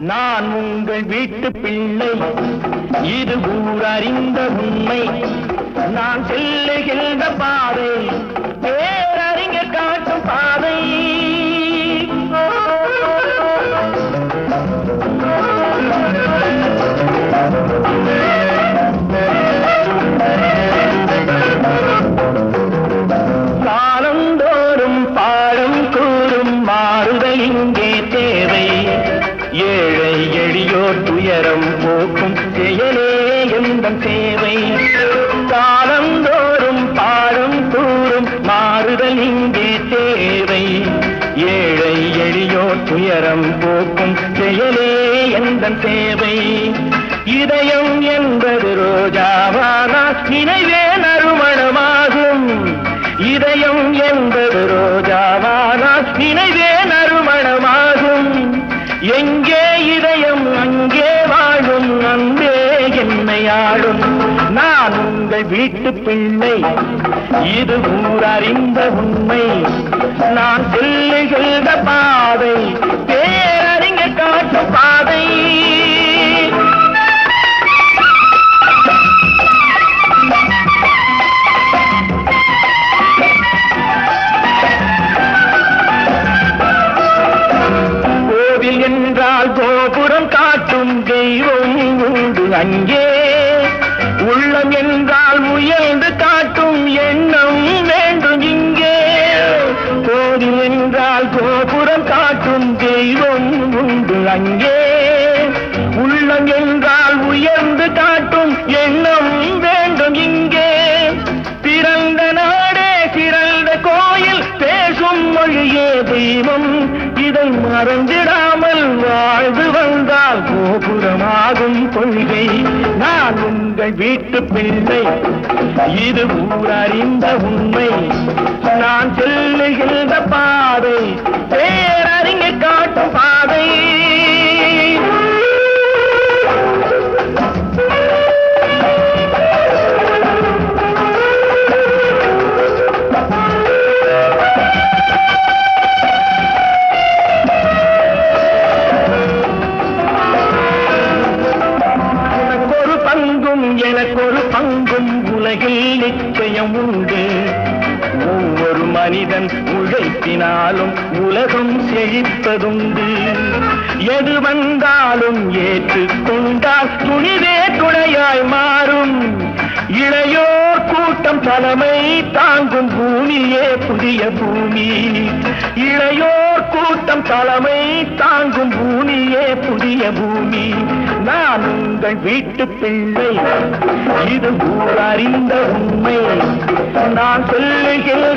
நான் உங்கள் வீட்டு பிள்ளை இது ஊர் அறிந்த உண்மை நான் செல்லுகின்ற பாதை பேரறிஞர் காட்டும் பாதை காலந்தோறும் பாடம் கூறும் மாறுதல் இங்கே தேவை ஏழை எளியோர் துயரம் போக்கும் செயலே எந்தன் சேவை காலந்தோறும் பாடம் கூறும் மாறுதல் இங்கே தேவை ஏழை எளியோர் துயரம் போக்கும் செயலே எந்தன் சேவை இதயம் என்பது ரோஜாவானால் நினைவே நறுமணமாகும் இதயம் என்பது ரோஜாவானால் நினைவே நறுமணமாகும் எங்கே இதயம் அங்கே வாழும் அன்பே என்னை ஆடும் நான் உங்கள் வீட்டு பிள்ளை இது ஊர் அறிந்த உண்மை நான் செல்லுகின்ற பாதை பேரறிஞ காட்டும் பாதை கோவில் என்றால் கோபுரம் காட்டும் தெய்வம் உண்டு அங்கே உள்ளம் என்றால் முயன்று காட்டும் எண்ணம் வேண்டும் இங்கே கோவில் என்றால் கோபுரம் காட்டும் தெய்வம் உண்டு அங்கே உள்ளம் என்றால் உயர்ந்து காட்டும் எண்ணம் வேண்டும் இங்கே பிறந்த நாடே சிறந்த கோயில் பேசும் மொழியே தெய்வம் இதை மறந்திடாமல் வாழ்ந்து வந்தால் கோபுரமாகும் கொள்கை நான் உங்கள் வீட்டு பிள்ளை இது ஊர் அறிந்த உண்மை நான் செல்லுகின்ற பாதை பேரறிஞ காட்டும் பாதை உனக்கொரு பங்கும் எனக்கொரு பங்கும் உலகில் நிச்சயம் உண்டு ஒவ்வொரு மனிதன் உழைப்பினாலும் உலகம் செழிப்பதுண்டு எது வந்தாலும் ஏற்றுக்கொண்டால் துணிவே துணையாய் மாறும் இளையோர் கூட்டம் தலைமை தாங்கும் பூமியே புதிய பூமி இளையோர் கூட்டம் தலைமை தாங்கும் பூமியே புதிய பூமி நான் உங்கள் வீட்டு பிள்ளை இது ஊர் அறிந்த உண்மை நான் சொல்லுகின்ற